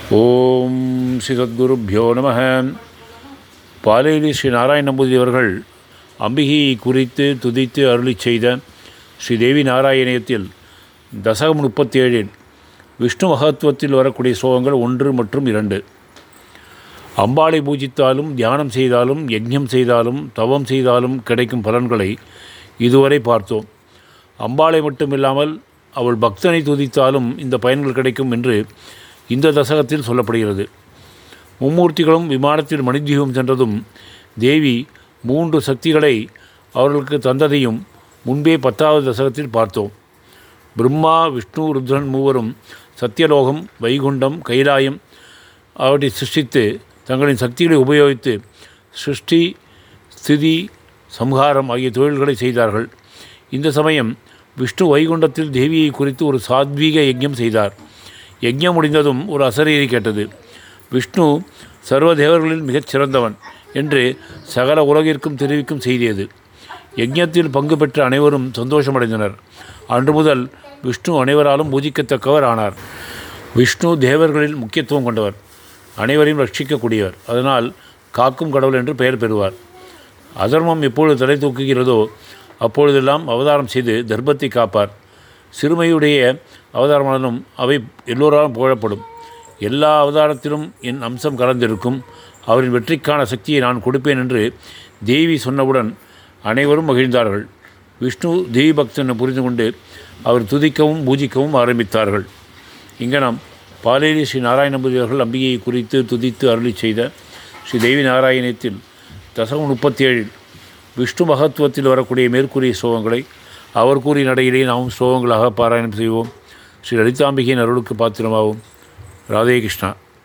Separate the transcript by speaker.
Speaker 1: ஓம் ஸ்ரீ சத்குருப்பியோ நம பாலேலி ஸ்ரீ நாராயண நம்பூதிரி அவர்கள் அம்பிகையை குறித்து துதித்து அருளி செய்த ஸ்ரீ தேவி நாராயணியத்தில் தசகம் முப்பத்தி ஏழில் விஷ்ணு மகத்துவத்தில் வரக்கூடிய ஸ்லோகங்கள் ஒன்று மற்றும் இரண்டு அம்பாளை பூஜித்தாலும் தியானம் செய்தாலும் யஜ்ஞம் செய்தாலும் தவம் செய்தாலும் கிடைக்கும் பலன்களை இதுவரை பார்த்தோம் அம்பாளை மட்டுமில்லாமல் அவள் பக்தனை துதித்தாலும் இந்த பயன்கள் கிடைக்கும் என்று இந்த தசகத்தில் சொல்லப்படுகிறது மும்மூர்த்திகளும் விமானத்தில் மணித்வீபம் சென்றதும் தேவி மூன்று சக்திகளை அவர்களுக்கு தந்ததையும் முன்பே பத்தாவது தசகத்தில் பார்த்தோம் பிரம்மா விஷ்ணு ருத்ரன் மூவரும் சத்தியலோகம் வைகுண்டம் கைலாயம் அவற்றை சிருஷ்டித்து தங்களின் சக்திகளை உபயோகித்து சிருஷ்டி ஸ்திதி சம்ஹாரம் ஆகிய தொழில்களை செய்தார்கள் இந்த சமயம் விஷ்ணு வைகுண்டத்தில் தேவியை குறித்து ஒரு சாத்வீக யஜ்ஞம் செய்தார் யஜ்ஞம் முடிந்ததும் ஒரு அசரீரி கேட்டது விஷ்ணு சர்வ தேவர்களில் மிகச் சிறந்தவன் என்று சகல உலகிற்கும் தெரிவிக்கும் செய்தியது யஜ்ஞத்தில் பங்கு பெற்ற அனைவரும் சந்தோஷமடைந்தனர் அன்று முதல் விஷ்ணு அனைவராலும் பூஜிக்கத்தக்கவர் ஆனார் விஷ்ணு தேவர்களில் முக்கியத்துவம் கொண்டவர் அனைவரையும் ரட்சிக்கக்கூடியவர் அதனால் காக்கும் கடவுள் என்று பெயர் பெறுவார் அதர்மம் எப்பொழுது தலை தூக்குகிறதோ அப்பொழுதெல்லாம் அவதாரம் செய்து தர்மத்தை காப்பார் சிறுமையுடைய அவதாரமானாலும் அவை எல்லோராலும் புகழப்படும் எல்லா அவதாரத்திலும் என் அம்சம் கலந்திருக்கும் அவரின் வெற்றிக்கான சக்தியை நான் கொடுப்பேன் என்று தேவி சொன்னவுடன் அனைவரும் மகிழ்ந்தார்கள் விஷ்ணு தேவி பக்தன் புரிந்து கொண்டு அவர் துதிக்கவும் பூஜிக்கவும் ஆரம்பித்தார்கள் இங்கனம் பாலேரி ஸ்ரீ நாராயணபதி அவர்கள் அம்பிகையை குறித்து துதித்து அருளி செய்த ஸ்ரீ தேவி நாராயணத்தில் தசகம் முப்பத்தி ஏழில் விஷ்ணு மகத்துவத்தில் வரக்கூடிய மேற்கூறிய ஸ்லோகங்களை அவர் கூறிய நடையிலே நாமும் ஸ்லோகங்களாக பாராயணம் செய்வோம் ஸ்ரீ லலிதாம்பிகையின் அருளுக்கு பாத்திரமாகும் ராதே கிருஷ்ணா